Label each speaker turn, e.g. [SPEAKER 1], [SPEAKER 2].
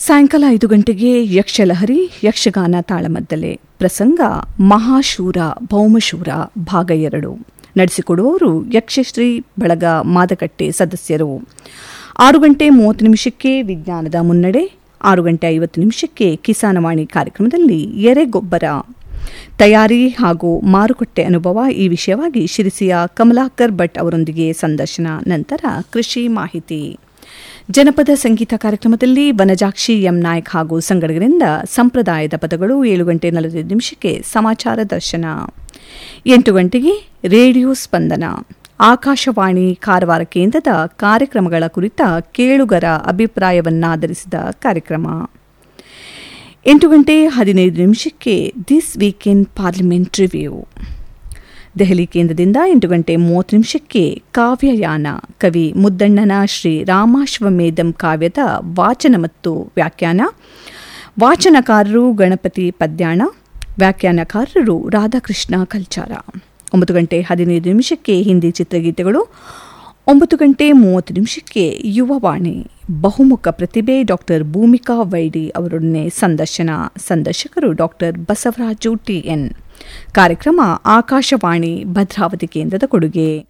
[SPEAKER 1] ಸಾಯಂಕಾಲ ಐದು ಗಂಟೆಗೆ ಯಕ್ಷಲಹರಿ ಯಕ್ಷಗಾನ ತಾಳಮದ್ದಲೆ ಪ್ರಸಂಗ ಮಹಾಶೂರ ಭೌಮಶೂರ ಭಾಗ ಎರಡು ನಡೆಸಿಕೊಡುವವರು ಯಕ್ಷಶ್ರೀ ಬಳಗ ಮಾದಕಟ್ಟೆ ಸದಸ್ಯರು ಆರು ಗಂಟೆ ಮೂವತ್ತು ನಿಮಿಷಕ್ಕೆ ವಿಜ್ಞಾನದ ಮುನ್ನಡೆ ಆರು ಗಂಟೆ ಐವತ್ತು ನಿಮಿಷಕ್ಕೆ ಕಿಸಾನವಾಣಿ ಕಾರ್ಯಕ್ರಮದಲ್ಲಿ ಎರೆಗೊಬ್ಬರ ತಯಾರಿ ಹಾಗೂ ಮಾರುಕಟ್ಟೆ ಅನುಭವ ಈ ವಿಷಯವಾಗಿ ಶಿರಸಿಯ ಕಮಲಾಕರ್ ಭಟ್ ಅವರೊಂದಿಗೆ ಸಂದರ್ಶನ ನಂತರ ಕೃಷಿ ಮಾಹಿತಿ ಜನಪದ ಸಂಗೀತ ಕಾರ್ಯಕ್ರಮದಲ್ಲಿ ವನಜಾಕ್ಷಿ ಎಂ ನಾಯ್ಕ್ ಹಾಗೂ ಸಂಗಡಗರಿಂದ ಸಂಪ್ರದಾಯದ ಪದಗಳು ಏಳು ಗಂಟೆ ನಲವತ್ತೈದು ನಿಮಿಷಕ್ಕೆ ಸಮಾಚಾರ ದರ್ಶನ ಎಂಟು ಗಂಟೆಗೆ ರೇಡಿಯೋ ಸ್ಪಂದನ ಆಕಾಶವಾಣಿ ಕಾರವಾರ ಕೇಂದ್ರದ ಕಾರ್ಯಕ್ರಮಗಳ ಕುರಿತ ಕೇಳುಗರ ಅಭಿಪ್ರಾಯವನ್ನಾಧರಿಸಿದ ಕಾರ್ಯಕ್ರಮ ಎಂಟು ಗಂಟೆ ಹದಿನೈದು ನಿಮಿಷಕ್ಕೆ this weekend parliament review Delhi ಕೇಂದ್ರದಿಂದ ಎಂಟು ಗಂಟೆ ಮೂವತ್ತು ನಿಮಿಷಕ್ಕೆ ಕಾವ್ಯಯಾನ ಕವಿ ಮುದ್ದಣ್ಣನ ಶ್ರೀ ರಾಮಾಶ್ವಮೇಧಂ ಕಾವ್ಯದ ವಾಚನ ಮತ್ತು ವ್ಯಾಖ್ಯಾನ ವಾಚನಕಾರರು ಗಣಪತಿ ಪದ್ಯಾಣ ವ್ಯಾಖ್ಯಾನಕಾರರು ರಾಧಾಕೃಷ್ಣ ಕಲ್ಚಾರ ಒಂಬತ್ತು ಗಂಟೆ ಹದಿನೈದು ನಿಮಿಷಕ್ಕೆ ಹಿಂದಿ ಚಿತ್ರಗೀತೆಗಳು ಒಂಬತ್ತು ಗಂಟೆ ಮೂವತ್ತು ನಿಮಿಷಕ್ಕೆ ಯುವವಾಣಿ ಬಹುಮುಖ ಪ್ರತಿಭೆ ಡಾಕ್ಟರ್ ಭೂಮಿಕಾ ವೈಡಿ ಅವರೊಡನೆ ಸಂದರ್ಶನ ಸಂದರ್ಶಕರು ಡಾಕ್ಟರ್ ಬಸವರಾಜು ಟಿಎನ್ ಕಾರ್ಯಕ್ರಮ ಆಕಾಶವಾಣಿ ಭದ್ರಾವತಿ ಕೇಂದ್ರದ ಕೊಡುಗೆ